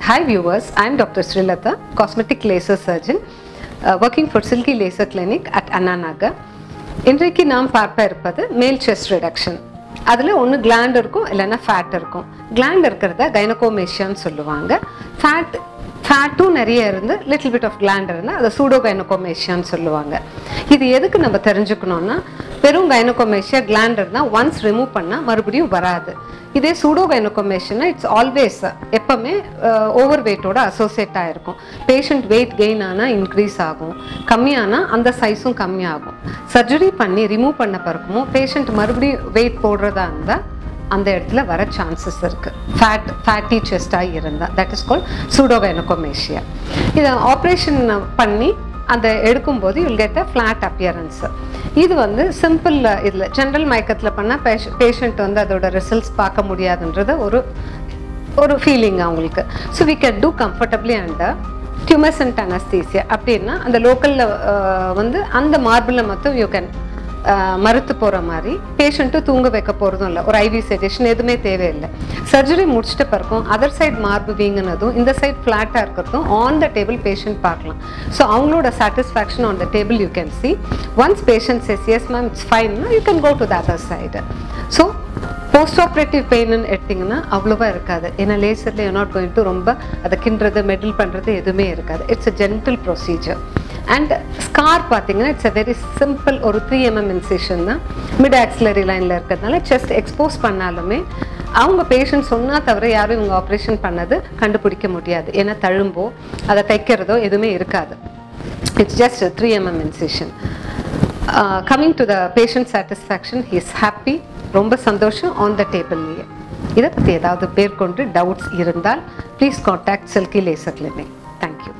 Hi viewers, I am Dr. Srilata, cosmetic laser surgeon uh, working for Silky Laser Clinic at Ananaga. இன்றைக்கு நாம் பார்ப்ப இருப்பது மேல் chest reduction அதில் ஒன்று கிளாண்ட் இருக்கும் இல்லைன்னா ஃபேட் இருக்கும் கிளாண்ட் இருக்கிறத கைனகோமேஷியான்னு சொல்லுவாங்க ஃபேட் ஃபேட்டும் நிறைய இருந்து லிட்டில் பிட் ஆஃப் கிளாண்ட் இருந்தால் அதை சூடோ கைனகோமேஷியான்னு சொல்லுவாங்க இது எதுக்கு நம்ம தெரிஞ்சுக்கணும்னா வெறும் கைனகோமேஷியா கிளாண்ட் இருந்தால் ஒன்ஸ் ரிமூவ் பண்ணால் மறுபடியும் வராது இதே சூடோ கைனகோமேஷன்னா இட்ஸ் ஆல்வேஸ் எப்பவுமே ஓவர் வெயிட்டோட அசோசியேட் ஆகிருக்கும் பேஷண்ட் வெயிட் கெயின் ஆனால் இன்க்ரீஸ் ஆகும் கம்மியானால் அந்த சைஸும் கம்மியாகும் சர்ஜரி பண்ணி ரிமூவ் பண்ண பிறக்கும் பேஷண்ட் மறுபடியும் வெயிட் போடுறதா இருந்தால் அந்த இடத்துல வர சான்சஸ் இருக்குது ஃபேட் ஃபேட்டி செஸ்டாக இருந்தால் தட் இஸ் கால் சூடோகைனகோமேஷியா இதை ஆப்ரேஷன் பண்ணி அந்த எடுக்கும்போது you'll get a flat appearance இது வந்து சிம்பிள் இதில் ஜென்ரல் மயக்கத்தில் பண்ணால் பேஷ பேஷண்ட் வந்து அதோட ரிசல்ட்ஸ் பார்க்க முடியாதுன்றது ஒரு ஒரு ஃபீலிங் அவங்களுக்கு so we can do comfortably under tumescent anaesthesia அப்படின்னா அந்த லோக்கலில் வந்து அந்த மார்பிளில் மட்டும் யூ கேன் மறுத்து போகிற மாதிரி பேஷண்ட்டும் தூங்க வைக்க போகிறதும் இல்லை ஒரு ஐவி செடேஷன் எதுவுமே தேவையில்லை சர்ஜரி முடிச்சிட்ட பிறக்கும் அதர் சைட் மார்பு வீங்கினதும் இந்த சைட் ஃப்ளாட்டாக இருக்கிறதும் ஆன் த டேபிள் பேஷண்ட் பார்க்கலாம் ஸோ அவங்களோட satisfaction on the table you can see once patient says yes ma'am it's ஃபைன்னா you can go to the other side so post operative பெயின்னு எடுத்திங்கன்னா அவ்வளோவா இருக்காது ஏன்னா லேசரில் யூ நாட் கோயிங் டு ரொம்ப அதை கிண்டுறது மெடில் பண்ணுறது எதுவுமே இருக்காது it's a gentle procedure and scar பார்த்தீங்கன்னா இட்ஸ் அ வெரி சிம்பிள் ஒரு த்ரீ எம்எம் இன்சிஷன் தான் மிட் ஆக்சிலரி லைனில் இருக்கிறதுனால செஸ்ட் எக்ஸ்போஸ் பண்ணாலுமே அவங்க பேஷண்ட் சொன்னால் தவிர யாரும் இவங்க ஆப்ரேஷன் பண்ணது கண்டுபிடிக்க முடியாது ஏன்னா தழும்போ அதை தைக்கிறதோ எதுவுமே இருக்காது it's just three mm incision coming to the patient satisfaction he's happy ரொம்ப சந்தோஷம் ஆன் த டேபிள்லேயே இதை பற்றி ஏதாவது பேர் கொண்டு டவுட்ஸ் இருந்தால் please contact Selki laser clinic thank you